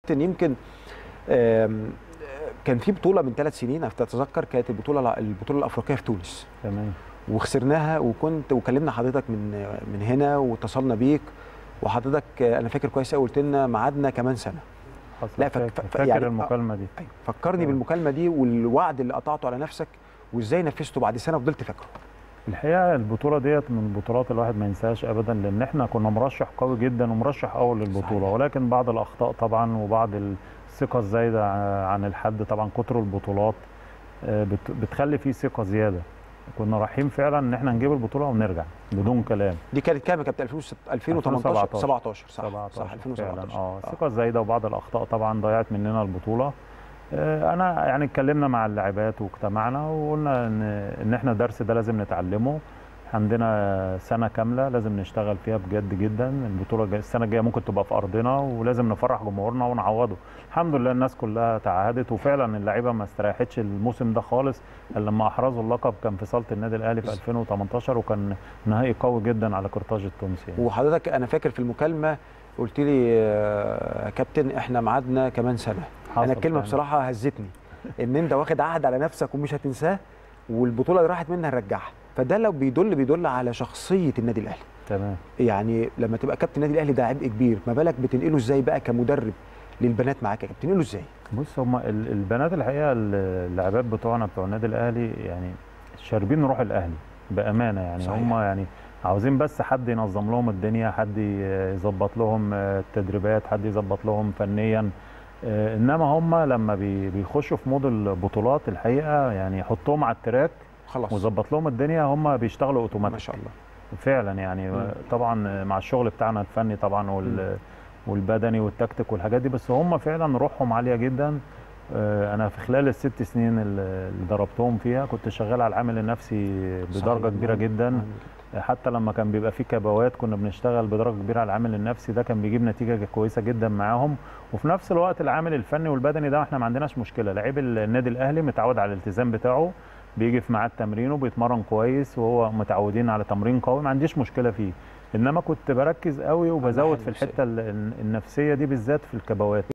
كابتن يمكن آم، كان في بطوله من ثلاث سنين اتذكر كانت البطوله البطوله الافريقيه في تونس تمام وخسرناها وكنت وكلمنا حضرتك من من هنا واتصلنا بيك وحضرتك انا فاكر كويس قوي قلت لنا ميعادنا كمان سنه حصل لا، فك- فاكر, ف- فاكر يعني- المكالمه دي أيوة. فكرني تمام. بالمكالمه دي والوعد اللي قطعته على نفسك وازاي نفذته بعد سنه فضلت فاكره الحقيقه البطوله ديت من البطولات الواحد ما ينساهاش ابدا لان احنا كنا مرشح قوي جدا ومرشح اول للبطوله صحيح. ولكن بعض الاخطاء طبعا وبعض الثقه الزايده عن الحد طبعا كتر البطولات آه، بت- بتخلي فيه ثقه زياده كنا رايحين فعلا ان احنا نجيب البطوله ونرجع بدون كلام دي كانت كام يا كابتن 2006 2018 17 صح 17 صح 2017 فعلا اه الثقه الزايده وبعض الاخطاء طبعا ضيعت مننا البطوله آه، انا يعني اتكلمنا مع اللاعبات واجتمعنا وقلنا ان ان احنا الدرس ده لازم نتعلمه عندنا سنه كامله لازم نشتغل فيها بجد جدا البطوله الجاية- السنه الجايه ممكن تبقى في ارضنا ولازم نفرح جمهورنا ونعوضه الحمد لله الناس كلها تعهدت وفعلا اللعيبه ما استريحتش الموسم ده خالص الا لما احرزوا اللقب كان في صاله النادي الاهلي في 2018 وكان نهائي قوي جدا على قرطاج التونسي يعني. وحضرتك انا فاكر في المكالمه قلت لي آه، يا كابتن احنا ميعادنا كمان سنه انا حصل الكلمه فعلا. بصراحه هزتني ان انت واخد عهد على نفسك ومش هتنساه والبطوله اللي راحت منها نرجعها فده لو بيدل بيدل على شخصيه النادي الاهلي تمام يعني لما تبقى كابتن النادي الاهلي ده عبء كبير ما بالك بتنقله ازاي بقى كمدرب للبنات معاك يا كابتن بتنقله ازاي بص هم البنات الحقيقه اللاعبات بتوعنا بتوع النادي الاهلي يعني شاربين روح الاهلي بامانه يعني صحيح. هم يعني عاوزين بس حد ينظم لهم الدنيا حد يظبط لهم التدريبات حد يظبط لهم فنيا آه، انما هم لما بي- بيخشوا في مود البطولات الحقيقه يعني حطهم على التراك خلاص وظبط لهم الدنيا هم بيشتغلوا اوتوماتيك ما شاء الله فعلا يعني مم. طبعا مع الشغل بتاعنا الفني طبعا وال والبدني والتكتيك والحاجات دي بس هم فعلا روحهم عاليه جدا آه، انا في خلال الست سنين اللي اللي ضربتهم فيها كنت شغال على العامل النفسي بدرجه صحيح. كبيره جدا مهم حتى لما كان بيبقى في كبوات كنا بنشتغل بدرجه كبيره على العامل النفسي ده كان بيجيب نتيجه كويسه جدا معاهم وفي نفس الوقت العامل الفني والبدني ده احنا ما عندناش مشكله لعيب النادي الاهلي متعود على الالتزام بتاعه بيجي في ميعاد تمرينه بيتمرن كويس وهو متعودين على تمرين قوي ما عنديش مشكله فيه انما كنت بركز قوي وبزود حاجة في الحته ال- النفسيه دي بالذات في الكبوات